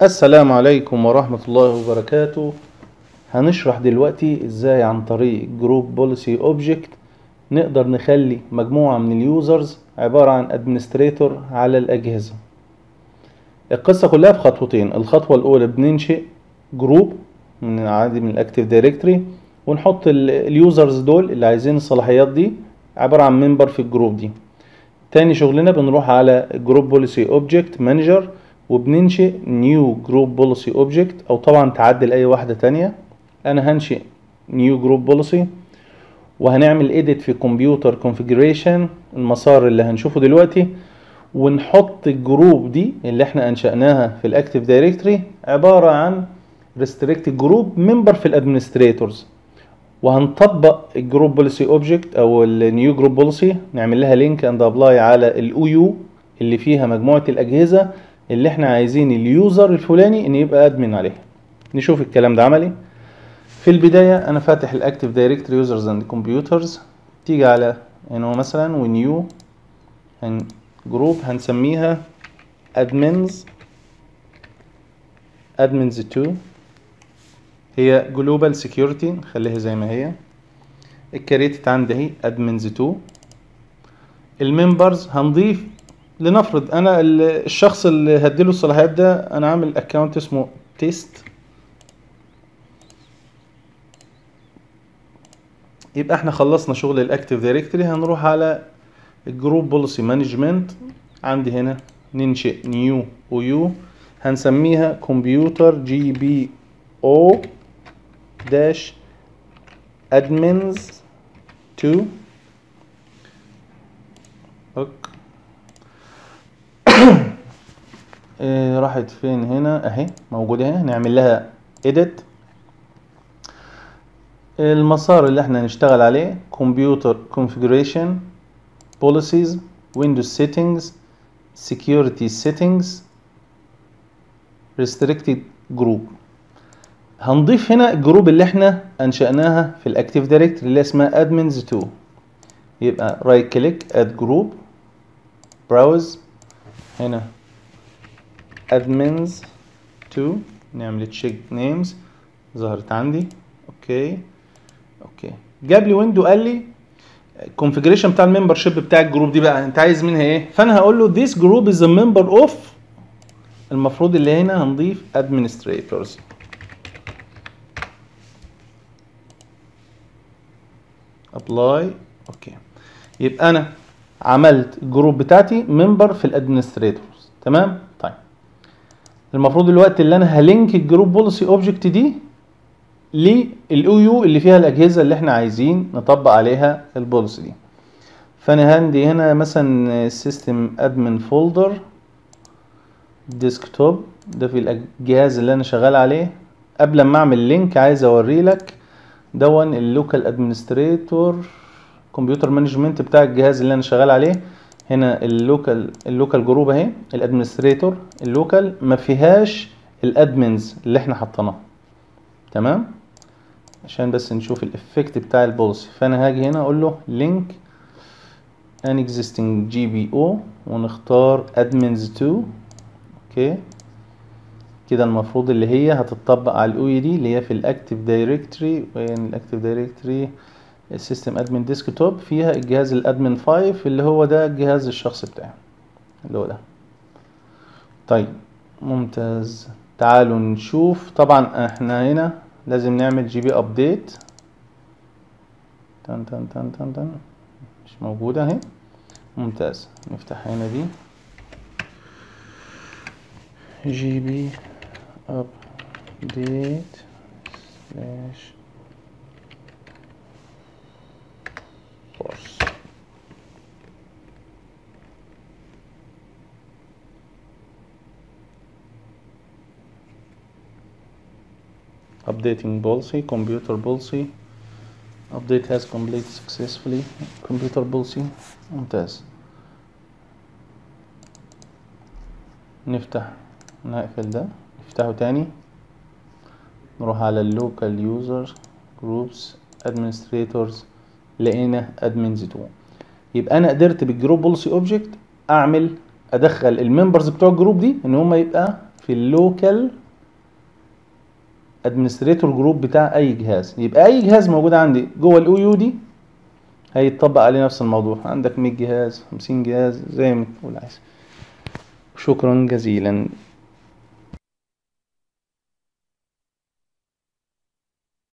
السلام عليكم ورحمة الله وبركاته هنشرح دلوقتي ازاي عن طريق جروب بوليسي اوبجكت نقدر نخلي مجموعة من اليوزرز عبارة عن ادمنستريتور على الأجهزة القصة كلها في خطوتين الخطوة الأولى بننشئ جروب من عادي من الاكتيف دايركتوري ونحط اليوزرز دول اللي عايزين الصلاحيات دي عبارة عن ممبر في الجروب دي تاني شغلنا بنروح على جروب بوليسي اوبجكت مانجر وبننشئ نيو جروب بوليسي اوبجكت او طبعا تعدل اي واحده تانية انا هنشئ نيو جروب بوليسي وهنعمل ايديت في كمبيوتر كونفيجريشن المسار اللي هنشوفه دلوقتي ونحط الجروب دي اللي احنا انشأناها في الاكتيف دايركتوري عباره عن ريستريكتد جروب ممبر في الادمنستريتورز وهنطبق الجروب بوليسي اوبجكت او النيو جروب بوليسي نعمل لها لينك اند ابلاي على الاو يو اللي فيها مجموعه الاجهزه اللي احنا عايزين اليوزر الفلاني ان يبقى ادمن عليها نشوف الكلام ده عملي في البدايه انا فاتح الاكتيف دايركتوري يوزرز اند كمبيوترز تيجي على هنا مثلا ونيو هن جروب هنسميها admins admins 2 هي جلوبال سكيورتي نخليها زي ما هي الكريتت عندي اهي admins 2 الممبرز هنضيف لنفرض انا الشخص اللي هديله الصلاحيات ده انا عامل اكونت اسمه تيست يبقى احنا خلصنا شغل الاكتيف دايركتوري هنروح على الجروب بوليسي مانجمنت عندي هنا ننشئ نيو او يو هنسميها كمبيوتر جي بي او داش ادمنز 2 اوكي إيه راحت فين هنا اهي موجودة هنا نعمل لها edit المسار اللي احنا هنشتغل عليه computer configuration policies windows settings security settings restricted group هنضيف هنا الجروب اللي احنا انشأناها في الاكتيف دايركتوري اللي اسمها admins 2 يبقى right click add group browse هنا admins 2 نعمل تشيك نيمز ظهرت عندي اوكي اوكي جاب لي ويندو قال لي الكونفيجريشن بتاع الممبر شيب بتاع الجروب دي بقى انت عايز منها ايه فانا هقول له this group is a member of المفروض اللي هنا هنضيف administrators apply اوكي يبقى انا عملت الجروب بتاعتي ممبر في الادمنستريتورز تمام طيب المفروض دلوقتي اللي انا هلينك الجروب بوليسي اوبجكت دي للاو يو اللي فيها الاجهزه اللي احنا عايزين نطبق عليها البوليسي دي فانا هندي هنا مثلا سيستم ادمن فولدر ديسكتوب ده في الجهاز اللي انا شغال عليه قبل ما اعمل لينك عايز اوري لك دون اللوكال ادمنستريتور كمبيوتر مانجمنت بتاع الجهاز اللي انا شغال عليه هنا اللوكال اللوكال جروب اهي الادمنستريتور اللوكال ما فيهاش الادمنز اللي احنا حطيناه تمام عشان بس نشوف الافكت بتاع البوليسي فانا هاجي هنا اقول له لينك ان existing جي بي او ونختار admins 2 اوكي كده المفروض اللي هي هتطبق على الاو دي اللي هي في الاكتيف دايركتوري وين الاكتيف دايركتوري السيستم ادمن ديسكتوب فيها الجهاز الادمن 5 اللي هو ده الجهاز الشخصي بتاعي اللي هو ده طيب ممتاز تعالوا نشوف طبعا احنا هنا لازم نعمل جي بي ابديت تن تن تن تن تن مش موجودة اهي ممتاز نفتح هنا دي جي بي ابديت سلاش force updating policy computer policy update has completed successfully computer policy ممتاز نفتح نقفل ده نفتحه تاني نروح على اللوكال يوزر جروبس administrators لقينا ادمنز 2 يبقى انا قدرت بالجروب بوليسي اوبجكت اعمل ادخل الممبرز بتوع الجروب دي ان هم يبقى في اللوكال ادمنستريتور جروب بتاع اي جهاز يبقى اي جهاز موجود عندي جوه الاو يو دي هيتطبق عليه نفس الموضوع عندك 100 جهاز 50 جهاز زي ما تقول عايز شكرا جزيلا